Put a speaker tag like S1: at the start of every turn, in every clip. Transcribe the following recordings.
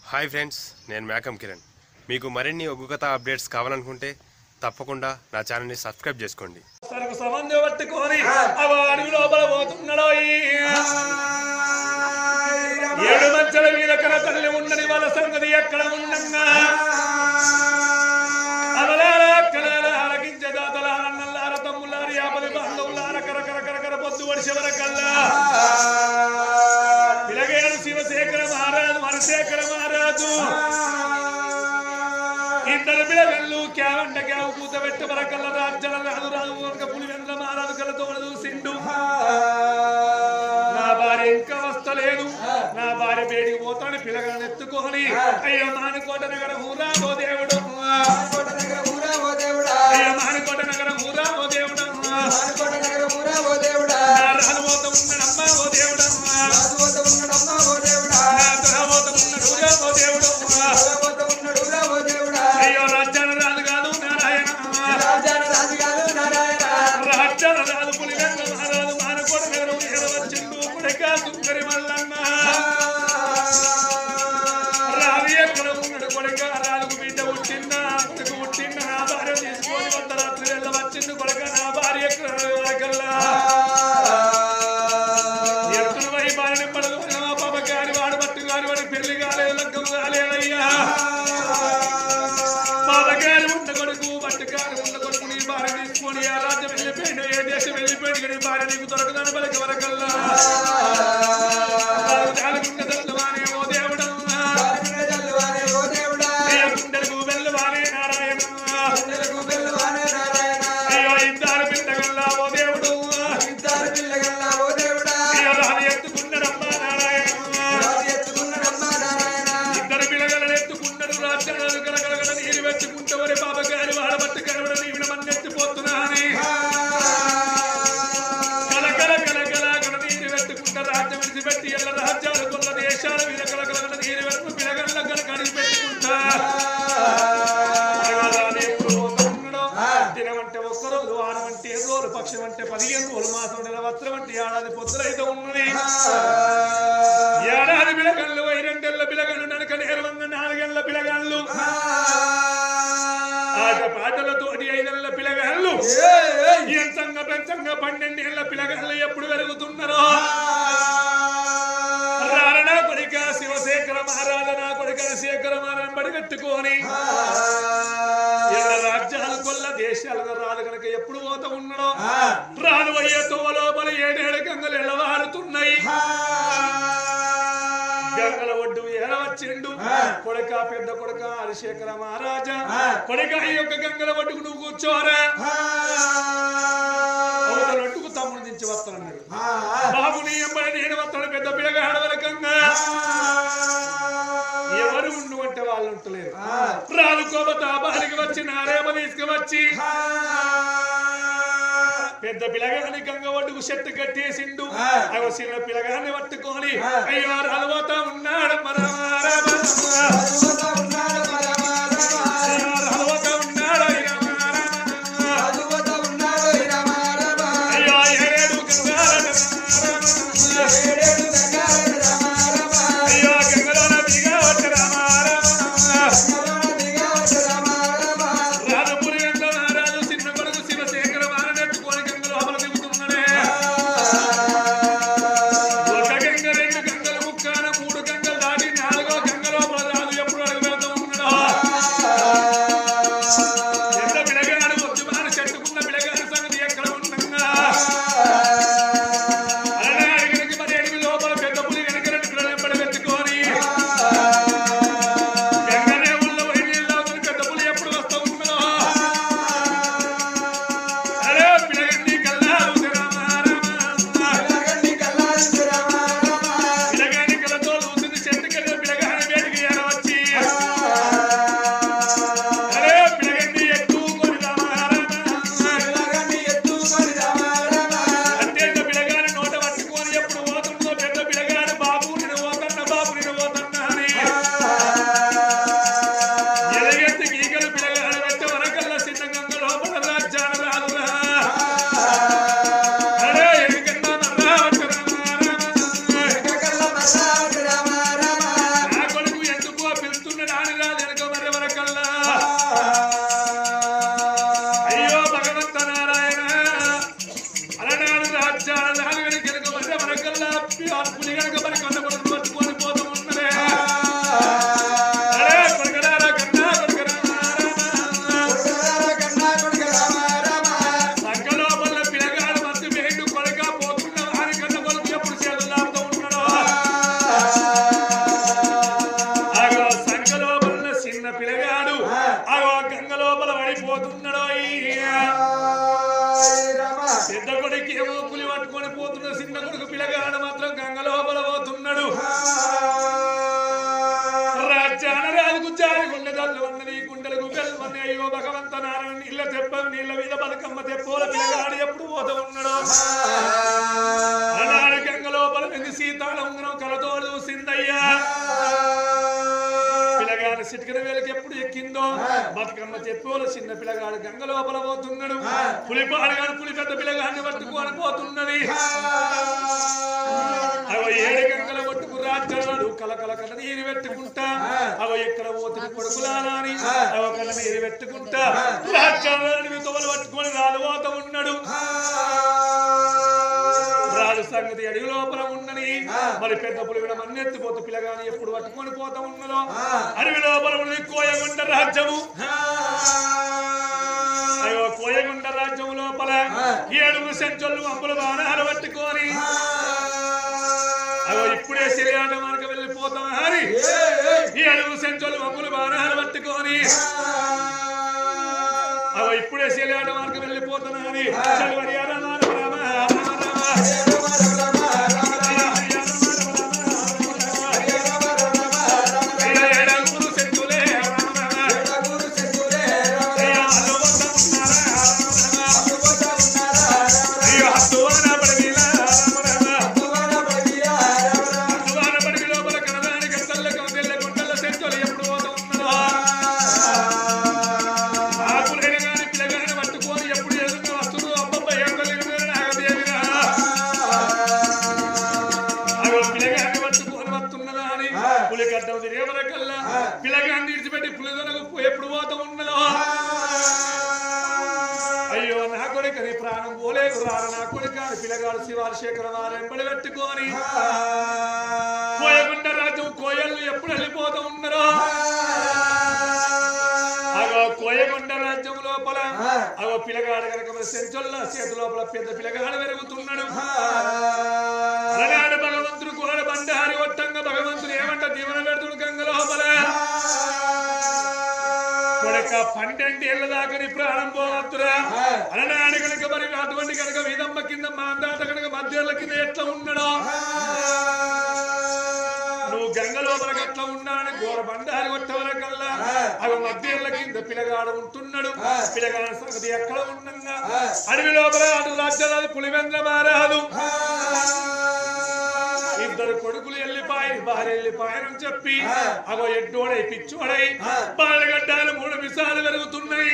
S1: Hi friends నేను మేకం కిరణ్ మీకు మరిన్ని ఒగ్గు కథ అప్డేట్స్ కావాలనుకుంటే తప్పకుండా నా ఛానల్ని సబ్స్క్రైబ్ చేసుకోండి
S2: సరకు సంబంధం పట్టుకొని అవ అడవి లోపల పోతున్నాడో ఏడు మధ్యల వీరకర తల్లి ఉండని వాళ్ళ సంగతి ఎక్కడ ఉండంగా అవలారా అక్కలారా ఆలకించే దాతలార నల్లార తమ్ములార యాపది బాంధవులార కర కర కర కర పొద్దు వడిసే వరకల్లా పిలగేడు శివశేఖర మహారాజు మనశేఖర మహారాజు ఇద్దరు పిల్లలు క్యావంట క్యావ పూత పెట్టి వరకల్ల రాజ్యాల రాదు రాదు వరక పులి వెంద్ర మహారాజు కలతో చూసిండు నా భార్య ఇంకా వస్తలేదు నా భార్య బయటికి పోతాను పిల్లగాని ఎత్తుకొని అయ్యో మానుకోట నగర హూరా ఓ దేవుడు అయ్యో మానుకోట నగర హూరా ఓ దేవుడు నా రాను పోత ఉన్నాడమ్మా ఓ దేవుడమ్మా నా దురపోత ఉన్నాడు ఓ దేవుడు అయ్యో రాజ్యాల రాదు కాదు నారాయణ రాజ్యాల రాదు పులి వెంద్ర మహారాజు మానుకోట నగరం వచ్చిండు కొడక సుంకరి మల్లన్న రావి ఎక్కడ ఉన్నాడు కొడుక రాజుకు బిడ్డ పుట్టిందా కొడుకు పుట్టిందా నా భార్య తీసుకొని వంద రాత్రి వెళ్ళ వచ్చింది కొడుక నా భార్య ఎక్కడ వరకల్లా ఎత్తున వై బాలని పడదు మా పాప గారి వాడు పట్టు గారి వాడి పెళ్లి కాలేదు లగ్గం కాలేదయ్యా పాప గారి ఉన్న కొడుకు పట్టు గారి ఉన్న కొడుకు నీ భార్య తీసుకొని ఆ రాజ్యం వెళ్ళిపోయిన ఏ దేశం వెళ్ళిపోయిన నీ భార్య నీకు దొరకదని పలికి వరకల్లా జాలగుండ దల్లవానే ఓ దేవుడమ్మా అయ్యో గుండెలకు వెళ్ళవానే నారాయణ అయ్యో ఇద్దరు పిల్లగల్లా ఓ దేవుడు అయ్యో రాని ఎత్తుకున్నాడమ్మా నారాయణ ఇద్దరు పిల్లగలను ఎత్తుకున్నాడు రాజ్యాలు కలగలగల నీరు పెట్టుకుంటే వరి బాబ గారి వాడబట్టి కనబడ నీవిడ మన్నెత్తిపోతున్నాని కలకల కలకల కల నీరు పెట్టుకుంటే రాజ్యం విడిచిపెట్టి ఎల్ల రాజ్యాలు కొల్ల దేశాల మీద కలకలగల నీరు పెట్టు పిల్లగల్ల కనుక అడిగి పెట్టుకుంటా భగవాన్ ఎప్పుడు పోతున్నాడో, దినం అంటే ఒక్క రోజు వారం అంటే ఏడు రోజులు పక్షం అంటే పదిహేను రోజులు మాసం నెల వస్త్రం అంటే ఏడాది పొద్దులైతే ఉన్నది ఏడాది పిలగళ్ళు ఐరెండెళ్ళ పిలగళ్ళు నడక నేర్వంగ నాలుగేళ్ల పిలగళ్ళు ఆట పాటలతోటి ఐదేళ్ల పిలగళ్ళు ఎంతంగా పెంచంగా పన్నెండేళ్ల పిలగళ్ళు ఎప్పుడు పెరుగుతున్నారో రారణ కొడిక శివశేఖర మహారాజ నా కొడిక శేఖర మహారాజు పడిగట్టుకొని ఎల్ల రాజ్యాలు కొల్ల దేశాలకు రాదు కనుక ఎప్పుడు పోత ఉన్నాడో రాను అయ్యే తోవ లోపల ఏడేడు గంగలు ఎల్లవారుతున్నాయి గంగల ఒడ్డు ఏడవచ్చిండు కొడక పెద్ద కొడక హరిశేఖర మహారాజా కొడక ఈ యొక్క గంగల ఒడ్డుకు నువ్వు కూర్చోరా అవతల ఒడ్డుకు తమ్ముడు దించి వస్తానన్నాడు బాబు నీ ఎంబడి నేను వస్తాను పెద్ద పిల్లగా ఆడవరకంగా ఎవరు ఉండు అంటే వాళ్ళు ఉంటలేరు రాను కోపత బాలికి వచ్చి నారేమ తీసుకువచ్చి పెద్ద పిల్లగాని గంగ ఒడ్డుకు చెట్టు కట్టేసిండు అగో చిన్న పిల్లగాన్ని పట్టుకొని అయ్యో రాలుపోతా ఉన్నాడు రాలుపోతా ఉన్నాడు అయ్యో ఏడు గంగాల అయ్యో గంగలోన దిగా వచ్చి రాజపురి వెంట మహారాజు చిన్న కొడుకు శివశేఖర మారనెత్తుకొని గంగ లోపల దిగుతున్నాడే ఒక గంగ రెండు గంగలు ముక్కాన మూడు గంగలు దాటి నాలుగు పోతున్నాడో పెద్ద కొడుకు ఏమో పులి పట్టుకొని పోతున్నాడు చిన్న కొడుకు పిల్లగాడు మాత్రం గంగ లోపల పోతున్నాడు రాజ్యాన రాజుకు జారి గుండె తల్లు అన్న నీ గుండెలకు గెల్వని అయ్యో భగవంత నారాయణ నీళ్ళ తెప్ప నీళ్ళ మీద బతుకమ్మ తెప్పోల పిల్లగాడు ఎప్పుడు పోతూ ఉన్నాడో అనాడు గంగ లోపల వెంది సీతాల ఉంగరం కలతోడు చూసిందయ్యా పిల్లగాడు సిటికిన వేలకి ఎప్పుడు ఎక్కిందో బతుకమ్మ తెప్పోల చిన్న పిల్లగాడు గంగ లోపల పోతున్నాడు పులిపాడు గాని పులి పెద్ద పిల్లగాడిని పట్టుకొని పోతున్నది అవ ఏడు గంగల పట్టుకు రాజ్యాలు కలకల కల నీరు పెట్టుకుంటా అవ ఎక్కడ పోతున్న కొడుకులాని అవ కల నీరు పెట్టుకుంటా రాజ్యాలని తొవలు పట్టుకొని రాలు పోత ఉన్నాడు రాజు సంగతి అడిగి లోపల ఉన్నని మరి పెద్ద పులివిడ మన్నెత్తిపోతూ పిల్లగాని ఎప్పుడు పట్టుకొని పోతా ఉన్నదో అడవి లోపల ఉన్నది కోయగుండ రాజ్యము అయ్యో కోయగుండ రాజ్యం లోపల ఏడుగురు సెంచొల్లు అంబుల బాణాలు పట్టుకొని అగో ఇప్పుడే శరీరాట మార్గం వెళ్ళిపోతాం హరి ఈ అడుగు సెంచొల్లు అంబుల బాణాలు పట్టుకొని అగో ఇప్పుడే శరీరాట మార్గం వెళ్ళిపోతాం హరి చలువరి రామ రామ రామ రామ ఏడుగురు సెంచులే రామ రామ అయ్యా అలవత ఉన్నారా రామ రామ అయ్యో హత్తువాన పడవిలా రామ రామ హత్తువాన పడవి లోపల కనదానికి తల్ల కౌతెల్ల గుంటల సెంచులు ఎప్పుడు పోతా ఉన్నదో ఆకులైన గాని పిల్లగాని పట్టుకొని ఎప్పుడు ఎదురుగా వస్తుందో అబ్బబ్బ ఏం కలిగిన నాగదేవిరా అగో పిల్లగాన్ని పట్టుకొని వస్తున్నదా అని పులిగడ్డం తిరిగేవరకల్లా పిల్లగాన్ని విడిచిపెట్టి పులిదొనకు ఎప్పుడు పోతా ఉన్నదో అయ్యో నా కొడుకు నీ ప్రాణం పోలేదు రారా నా కొడుకు అని పిల్లగాడు శివాశేఖర వారెంబడి పెట్టుకొని కోయగుండ రాజ్యం కోయలు ఎప్పుడు వెళ్ళిపోతూ ఉన్నారో అగో కోయగుండ రాజ్యం లోపల అగో పిల్లగాడు కనుక మరి సెంచొల్ల చేతి లోపల పెద్ద పిల్లగాడు పెరుగుతున్నాడు అలనాడు భగవంతుడు కోడ బండారి ఒట్టంగా భగవంతుడు ఏమంట దీవెన పెడుతుడు గంగ లోపల కొడక పన్నెండేళ్ల దాకా నీ ప్రాణం పోవద్దురా అలనాడు కనుక మరి అటువంటి కనుక వీదమ్మ కింద మాందాత కనుక మధ్యల కింద ఎట్లా ఉన్నాడో నువ్వు గంగ లోపల గట్ల ఉన్నాడని ఘోర బండారి కొట్టవరకల్లా అవి మధ్యల కింద పిల్లగాడు ఉంటున్నాడు పిల్లగాడు సంగతి ఎక్కడ ఉండంగా అడవి లోపల అటు రాజ్యాలు పులివెంద్ర మారాదు ఇద్దరు కొడుకులు వెళ్ళిపాయి భార్య వెళ్ళిపాయని చెప్పి అగో ఎడ్డోడై పిచ్చోడై బాలగడ్డాలు మూడు విషాలు పెరుగుతున్నాయి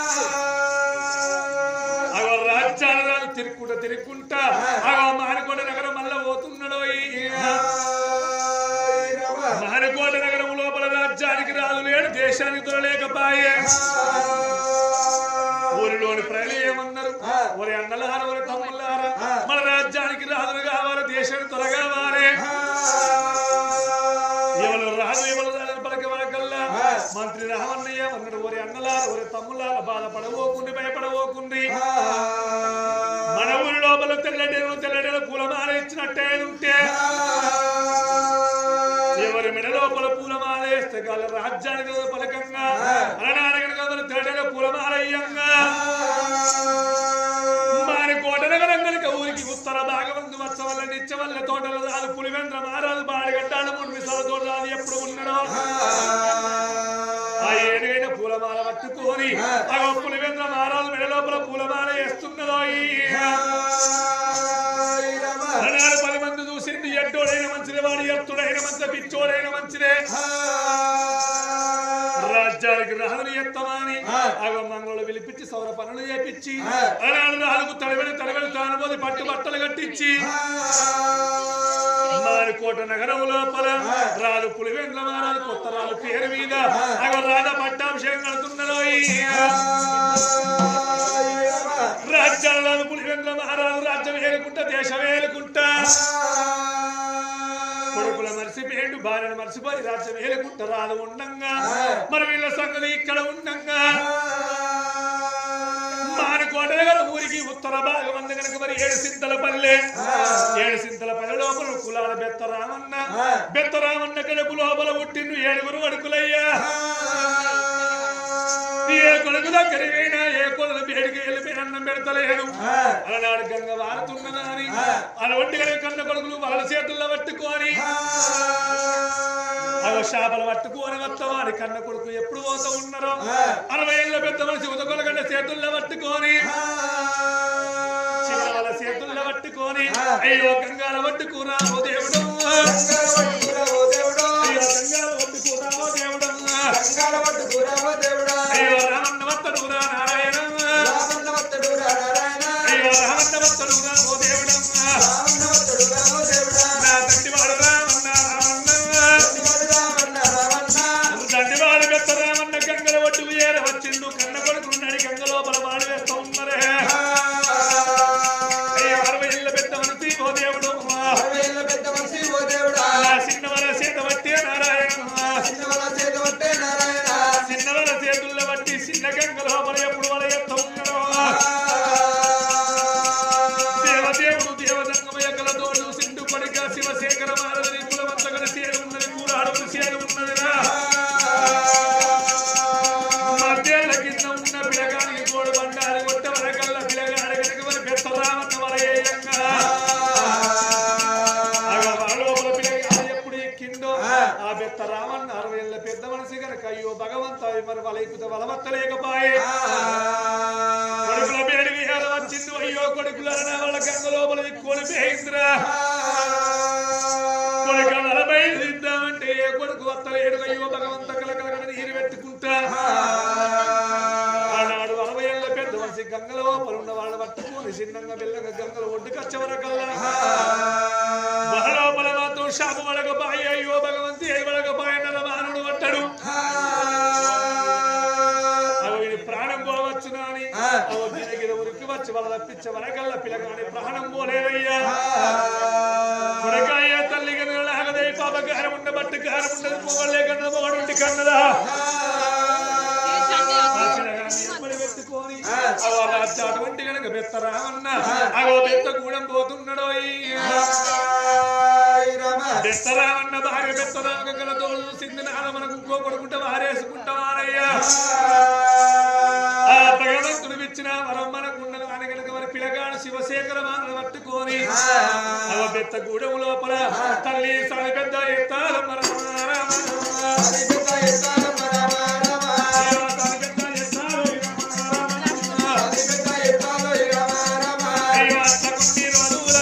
S2: అగో రాజ్యాలు రాజు తిరుక్కుంటా తిరుక్కుంటా అగో మానకొండ నగరం మళ్ళా పోతున్నాడు మానకోట నగరం లోపల రాజ్యానికి రాదు లేడు దేశానికి దొరలేకపాయే ఊరిలోని ప్రజలు ఏమన్నారు ఒరే అన్నలారా ఒరే తమ్ముళ్ళారా మన రాజ్యానికి రాజులు కావాలి దేశానికి తొలగావాలి ఎవరు రాజు ఎవరు రాజు పలక వరకల్లా మంత్రి రామన్నయ్య అన్నాడు ఒరే అన్నలారా ఒరే తమ్ముళ్ళారా బాధపడబోకుండి భయపడబోకుండి మన ఊరి లోపల తెల్లడేను తెల్లడేను పూలమాల ఇచ్చినట్టే ఉంటే ఎవరి మెడ లోపల పూలమాల వేస్తే గాల రాజ్యానికి పలకంగా అలనాడగనగా మరి తెల్లడేను పూలమాల అయ్యంగా మారి కోట నగరం కనుక ఊరికి ఉత్తర భాగవంతు వచ్చ వల్ల నిచ్చ వల్ల తోటల రాదు పులివెంద్ర మారాదు బాడగట్టాడు మూడు మిసాల తోట రాదు ఎప్పుడు ఉన్నాడో ఆ ఏడైన పూలమాల పట్టుకొని ఆ పులివెంద్ర మారాదు మెడ లోపల పూలమాల వేస్తున్నదో అన్నాడు పది మంది చూసింది ఎడ్డోడైన మంచిదే వాడు ఎత్తుడైన మంచి పిచ్చోడైన మంచిదే రాజ్యానికి రాజుని ఎత్తమాని అగ మంగళ పిలిపించి సౌర పనులు చేపించి అలాడు రాజుకు తడబడి తడబడి తానుబోది పట్టు బట్టలు కట్టించి మారికోట నగరం లోపల రాజు పులివెండ్ల మహారాజు కొత్త రాజు పేరు మీద అగ రాజ పట్టాభిషేకం కడుతున్నదో రాజ్యాలను పులివెండ్ల మహారాజు రాజ్యం ఏలుకుంటా దేశం ఏలుకుంటా కొడుకుల మర్చిపోయిండు భార్యను మర్చిపోయి రాజ్యం ఏలుకుంటా రాదు ఉండంగా మరి వీళ్ళ సంగతి ఇక్కడ ఉండంగా మానుకోట దగ్గర ఊరికి ఉత్తర భాగం అంది కనుక మరి ఏడు సింతల పల్లె ఏడు సింతల పల్లె లోపల కులాల బెత్తరామన్న బెత్తరామన్న కడుపు లోపల పుట్టిండు ఏడుగురు అడుకులయ్యా ఏ కొడుకు దగ్గర పోయినా ఏ కొడుకు బేడికి వెళ్ళిపోయి అన్నం పెడతలేడు అలనాడు గంగ వారుతున్నదా అని అలవంటిగా కన్న కొడుకులు వాళ్ళ చేతుల్లో పట్టుకొని అవ శాపలు పట్టుకొని వస్తావాని కన్న కొడుకు ఎప్పుడు పోతూ ఉన్నారో అరవై ఏళ్ళ పెద్ద మనిషి ఉదకొలగడ్డ చేతుల్లో పట్టుకొని చిన్న వాళ్ళ చేతుల్లో పట్టుకొని అయ్యో గంగాల పట్టుకురా ఓ దేవుడు అయ్యో గంగాల పట్టుకురా ఓ దేవుడు అయ్యో రామన్న వత్తడురా నారాయణ అయ్యో రామన్న వత్తడురా ఓ దేవుడు నా తండ్రి వాడు రామన్న రామన్న దండివాడు పెద్ద రామన్న గంగల ఒడ్డు ఏర వచ్చిండు కన్న కొడుకున్నాడు గంగ లోపల వాడు వేస్తా ఉన్నరే అయ్యో అరవై ఏళ్ళ పెద్ద మనిషి ఓ దేవుడు నా చిన్నవర చేత బట్టి నారాయణ చిన్నవర చేతుల్లో బట్టి చిన్న గంగ లోపల ఎప్పుడు వల ఎత్త ఉన్నాడో దేవదేవుడు దేవదంగమయ కలతోడు సింధు కొడిక శివశేఖర మారదని కులవంతగన సేరు ఉన్నది కూరాడు సేరు ఉన్నదిరా మధ్యాల కింద ఉన్న పిలగానికి తోడు బండారి కొట్ట వరకల్ల పిలగాడి కనుక మరి పెద్ద రామన్న వరయేయంగా లోపల పిలగాడు ఎప్పుడు ఎక్కిందో ఆ పెద్ద రామన్న అరవై ఏళ్ళ పెద్ద మనిషి కనుక అయ్యో భగవంత మరి వల ఎక్కుత వలవత్తలేకపాయే కొడుకుల పేరు విహారం వచ్చింది అయ్యో కొడుకుల వాళ్ళ గంగ లోపల దిక్కుని పేయిందిరా కొడుకు నలభై ఇద్దామంటే ఏ కొడుకు వత్తలేడు అయ్యో భగవంత కలకలకల నీరు పెట్టుకుంటా ఆనాడు అరవై ఏళ్ళ పెద్ద మనిషి గంగ లోపల ఉన్న వాళ్ళ పట్టుకుని చిన్నంగా బెల్లంగా గంగలో ఒడ్డుకొచ్చవరకల్లా లోపల మాత్రం శాప వడకపాయ అయ్యో భగవంతి ఏ వడకపాయ నరమానుడు పట్టడు అవి వీడి ప్రాణం పోవచ్చు నాని అవి గిరగిర ఉరికి వచ్చి వాళ్ళ తప్పించే వరకల్లా పిల్లగాని ప్రాణం పోలేదయ్యా కొడకాయ తల్లి కనుగలాగదే పాప గారం ఉండ బట్టు గారం ఉండదు పోగలే కన్నద మొగడుంటి కన్నదా ఆ పిల్లగాన్ని ఎమ్మడి పెట్టుకొని అవ రాజ్య అటువంటి కనుక బెత్తరామన్న అగో బెత్త గూడెం పోతున్నాడో బెత్తరామన్న భార్య బెత్తరామ గలతో చూసింది నాన్న మనకు ఇంకో కొడుకుంటే వారేసుకుంటావారయ్యా ఆ భగవంతుడు ఇచ్చిన వరం మనకున్నది అని కనుక మరి పిలగాడు శివశేఖర మానలు పట్టుకొని అవ బెత్త గూడెం లోపల తల్లి సని పెద్ద ఎత్తాల మరమారామ సని పెద్ద ఎత్తాలు రామ. అయ్యో అత్తకుండి రోజుల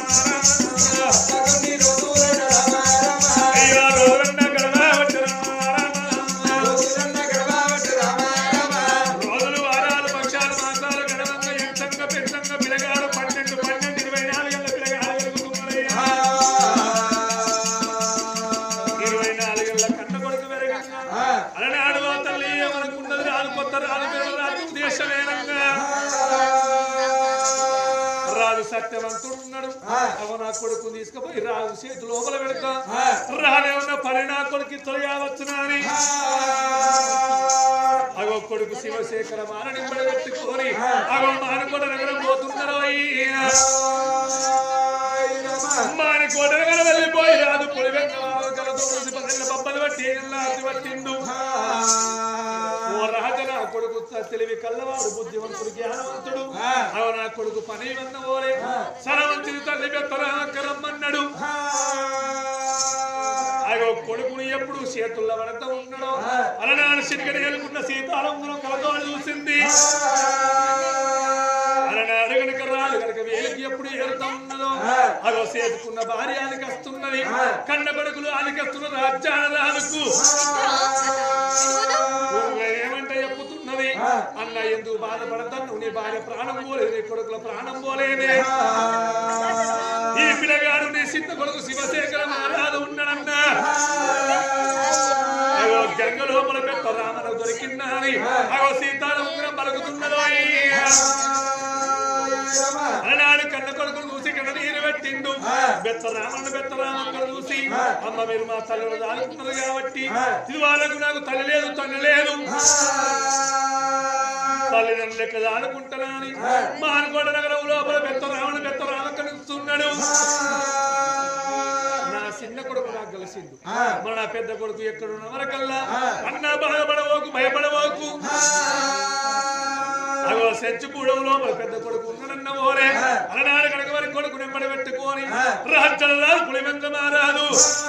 S2: రామ. అయ్యో రోజులన్న గడవబట్టి రామ. రోజులు వారాలు పక్షాలు మాసాలు గడవంగా ఎంతంగా పెద్దంగా పిలగాడు పన్నెండు పన్నెండు ఇరవై నాలుగు ఏళ్ళ పిలగాడు పెరుగుతున్నాడయ్యా. ఇరవై నాలుగేళ్ల కన్న కొడుకు పెరగంగా అలనాడు ఆ తల్లి మనకున్నది రాదు కొత్త రాదు పేరు రాదు దేశమేనంగా రాజు సత్యవంతుడు ఉన్నాడు అవ నా కొడుకు తీసుకుపోయి రాజు చేతి లోపల పెడతా రానే ఉన్న పని నా కొడుకు తొలగావచ్చునా అని అగో కొడుకు శివశేఖర మాన నింబడి పెట్టుకొని అగో మానకొండ నగరం పోతున్నారు అయ్యా మానకోట నగరం వెళ్ళిపోయి రాదు పొడి వెంకల పదిహేను బొబ్బలు పట్టి ఎల్లాది పట్టిండు ఓ రాజన కొడుకు తెలివి కల్లవాడు బుద్ధివంతుడు జ్ఞానవంతుడు అవ నా కొడుకు పని వన్న ఓరే సరవంతుని తల్లి బెత్తరాకరమ్మన్నాడు అగో కొడుకుని ఎప్పుడు చేతుల్లో పడతా ఉన్నాడో అలనాడు సిరిగడి ఎలుకున్న సీతాలంగురం కలతోడు చూసింది అలనాడు గనుక రాడు గనుక వేలికి ఎప్పుడు ఏరుతా ఉన్నదో అగో చేసుకున్న భార్య అనికస్తున్నది కన్న కొడుకులు అనికస్తున్న రాజ్యాన రాజుకు ఏమంటే చెప్పుతున్నది అన్న ఎందుకు బాధపడతాను నీ భార్య ప్రాణం పోలేదు నీ కొడుకుల ప్రాణం పోలేదే ఈ పిల్లగాడు నీ సిద్ధ కొడుకు శివశేఖర మహారాజు ఉన్నాడన్నా అగో గంగ లోపల పెట్ట రామన దొరికిందా అని అగో సీతారాం ఉంగరం పలుకుతున్నదో అలనాడు కన్న కొడుకు చూసి కన్న నీరు పెట్టిండు బెత్త రామన్న బెత్త రామన్న చూసి అమ్మ మీరు మా తల్లిని దాడుకున్నారు కాబట్టి ఇది వాళ్ళకు నాకు తల్లి లేదు తండ్రి లేదు తల్లిదండ్రులు లెక్క దాడుకుంటున్నాని మానుకోట నగరం లోపల బెత్త రావణ బెత్త రామ కలుస్తున్నాడు నా చిన్న కొడుకు నాకు కలిసిండు మన నా పెద్ద కొడుకు ఎక్కడున్న వరకల్లా అన్న బాధపడవోకు భయపడవోకు అగో సెంచు కూడవు లోపల పెద్ద కొడుకు ఉన్నాడన్న ఓరే అలనాడు కనుక వారి కొడుకు నెంబడి పెట్టుకొని రాజ్యాల రాదు పులివెంక మారాదు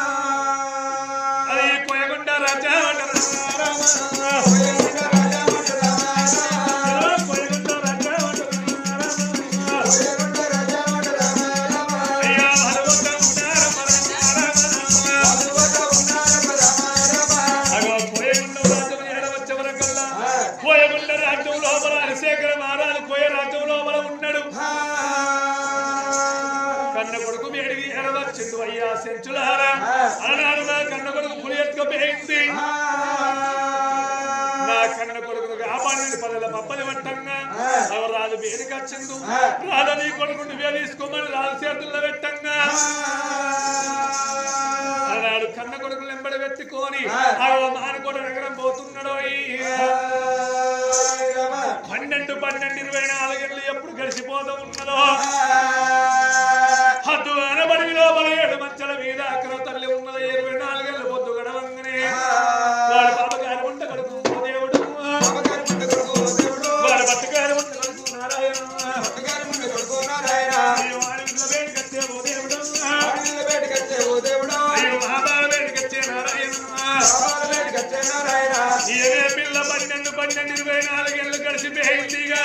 S2: అది కోయకుండా రాజా అంటారు. కోయకుండా రాజా అంటారు. అయ్యా భగవంతుడా ఉన్నారమ్మ. అగో కోయగుండ రాజ్యం ఏడవచ్చవరకల్లా కోయగుండ రాజ్యం లోపల అరిశేఖర మహారాజు కోయ రాజ్యం లోపల ఉన్నాడు కన్న కొడుకు వేడికి ఎడవచ్చిండు అయ్యా సెంచులారా అలనాడు నా కన్న కొడుకు పులి ఎత్తుకపోయింది నా కన్న కొడుకును కాపాడిన పదల పప్పని పట్టంగా అవ రాజు వేడికి వచ్చిండు రాజు నీ కొడుకుని వేలీసుకోమని రాజు చేతుల్లో పెట్టంగా అలనాడు కన్న కొడుకులు వెంబడి పెట్టుకొని ఆ మానకోట నగరం పోతున్నాడు పన్నెండు పన్నెండు ఇరవై నాలుగేళ్ళు ఎప్పుడు గడిచిపోతూ ఉన్నదో హద్దు అనబడి లోపల ఏడు మంచల మీద అక్కడ తల్లి ఉన్నది ఇరవై నాలుగేళ్ళు పొద్దు గడవంగానే వాడి పాపగారి ఉంట కడుకు దేవుడు వాడి బట్టగారి ఉంట కడుకు నారాయణ అయ్యో వాడి ఇంట్లో వేడికచ్చే ఓ దేవుడు అయ్యో మహాబాల వేడికచ్చే నారాయణ ఏమే పిల్ల పన్నెండు పన్నెండు ఇరవై నాలుగేళ్ళు గడిచిపోయిందిగా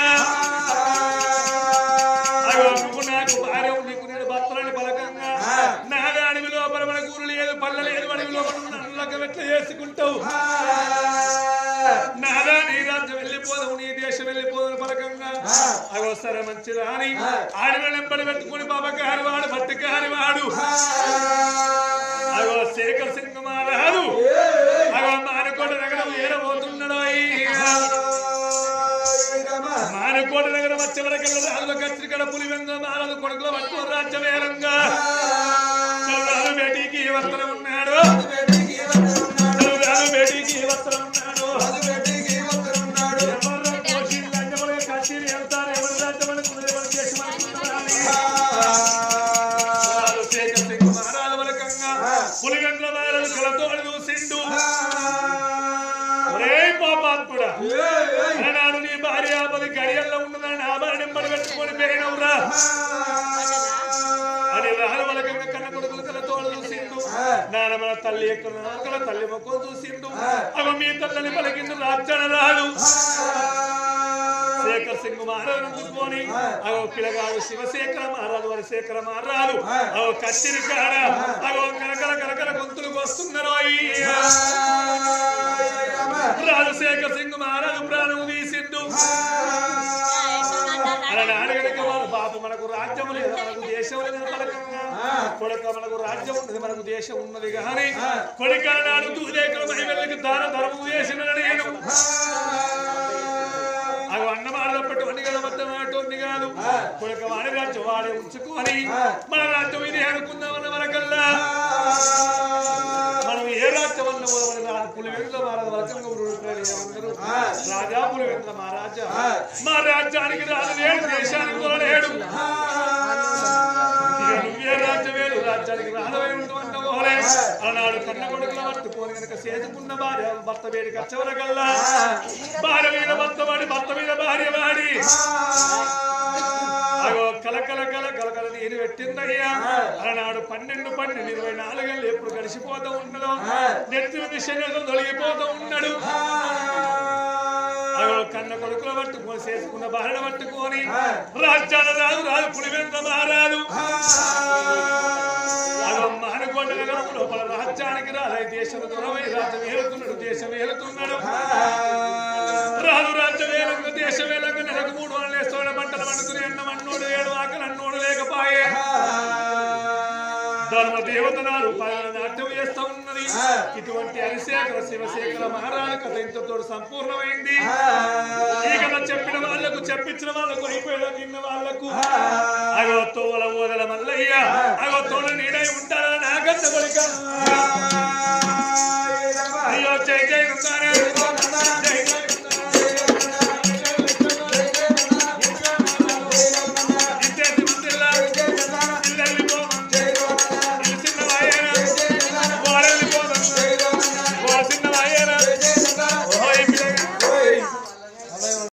S2: అయ్యో నువ్వు నాకు భార్య నీకు నేను భర్తలని పలకంగా నాగా అడవి లోపల మన కూరు లేదు పళ్ళ లేదు అడవి లోపల నల్లక వెట్ల చేసుకుంటావు నాదా నీ రాజ్యం వెళ్ళిపోదావు నీ దేశం వెళ్ళిపోదావు పలకంగా అగో సరే మంచిదా అని ఆడవి వెంబడి పెట్టుకుని బాబకారి వాడు భట్టికారి వాడు అగో శేఖర్ సింగ్ మహారాజు అగో మానకోట నగరం ఏరబోతున్నాడు మానకోట నగరం వచ్చే వరకల్లా రాజుల కత్తిరికడ పులి వెంగ మానలు కొడుకుల పట్టుకో రాజ్యమేరంగా రాజు బేటీకి వర్తన ఉన్నాడు రాజు బేటీకి వర్తన ఉన్నాడు ఎవర్రా కోశీలు లంచములుగా కచేరీ వెళ్తారు ఎవరి రాజ్యమని కుదిరేమని దేశమని కుదరాలి. రాజు శేఖర్ సింగ్ మహారాజు వరకంగా పులిగండ్ల మారలు కలతోడు చూసిండు ఒరే పాపాత్ముడా అలనాడు నీ భార్య ఆపది గడియల్లో ఉన్నదని ఆభరణం పడి పెట్టుకొని పెరిగినవురా అని రాహుల వలకంగా కన్న కొడుకులు కల తోడు చూసిండు నానమన తల్లి ఎక్కడ నాకల తల్లి మొక్కలు చూసిండు అవ మీ తల్లని పలికిండు రాజ్యాన రాదు శేఖర్ సింగ్ మహారాజు అందుకొని అగో పిల్లగాడు శివశేఖర మహారాజు వారి శేఖర మహారాజు అగో కచ్చిరి కాడ అగో కలకల కలకల గొంతులు వస్తున్నారు రాజశేఖర్ సింగ్ మహారాజు ప్రాణం తీసిండు అలా నాడగడక వారు బాబు మనకు రాజ్యం లేదు మనకు దేశం లేదు పలకంగా కొడుక మనకు రాజ్యం ఉన్నది మనకు దేశం ఉన్నది కానీ కొడుక నాడు దూదేకుల మహిళలకు దాన ధర్మం చేసిన నేను అవి అన్నమాడదప్పటి అన్ని కదా మొత్తం అటువంటి కాదు కొడుక వాడి రాజ్యం వాడే ఉంచుకొని మన రాజ్యం ఇది అనుకుందామన్న వరకల్లా మనం ఏ రాజ్యం అన్న మన రాజు పులివెందుల మహారాజు వరకంగా అందరూ రాజా పులివెందుల మహారాజా మా రాజ్యానికి రాజు లేడు దేశానికి కూడా లేడు ఇక నువ్వే రాజ్యమేలు రాజ్యానికి రాజవై ఉంటూ ఓలే అన్నాడు కన్న కొడుకుల పట్టుకొని కనుక చేసుకున్న భార్య భర్త వేడికి వచ్చవరకల్లా భార్య మీద భర్త వాడి భర్త మీద భార్య వాడి అగో కలకల కల కలకల నీరు పెట్టిందయ్యా అలనాడు పన్నెండు పన్నెండు ఇరవై నాలుగేళ్ళు ఎప్పుడు గడిచిపోతూ ఉండదు నెత్తి మీద శరీరం తొలగిపోతూ ఉన్నాడు అగో కన్న కొడుకుల పట్టుకొని చేసుకున్న భార్య పట్టుకొని రాజ్యాల రాదు రాదు పులివెంత మారాదు అగో మానకొండ నగరం లోపల రాజ్యానికి రాలై దేశం దూరమై రాజ్యం ఏలుతున్నాడు దేశం ఏలుతున్నాడు రాదు రాజ్యం ఏలంగా దేశం ఏలంగా నెలకు మూడు వందలు వేస్తాడు పంటలు పండుకుని అన్నం అన్నోడు ఏడు ఆకలి అన్నోడు లేకపాయే ధర్మ దేవత నా రూపాయల నాట్యం చేస్తా ఉన్నది ఇటువంటి హరిశేఖర శివశేఖర మహారాజు కథ ఇంతతో సంపూర్ణమైంది ఈ కథ చెప్పిన వాళ్ళకు చెప్పించిన వాళ్ళకు అయిపోయిన నిన్న వాళ్ళకు అగో తోల ఓదల మల్లయ్య అగో తోల నీడై ఉంటారా నాగన్న కొడుక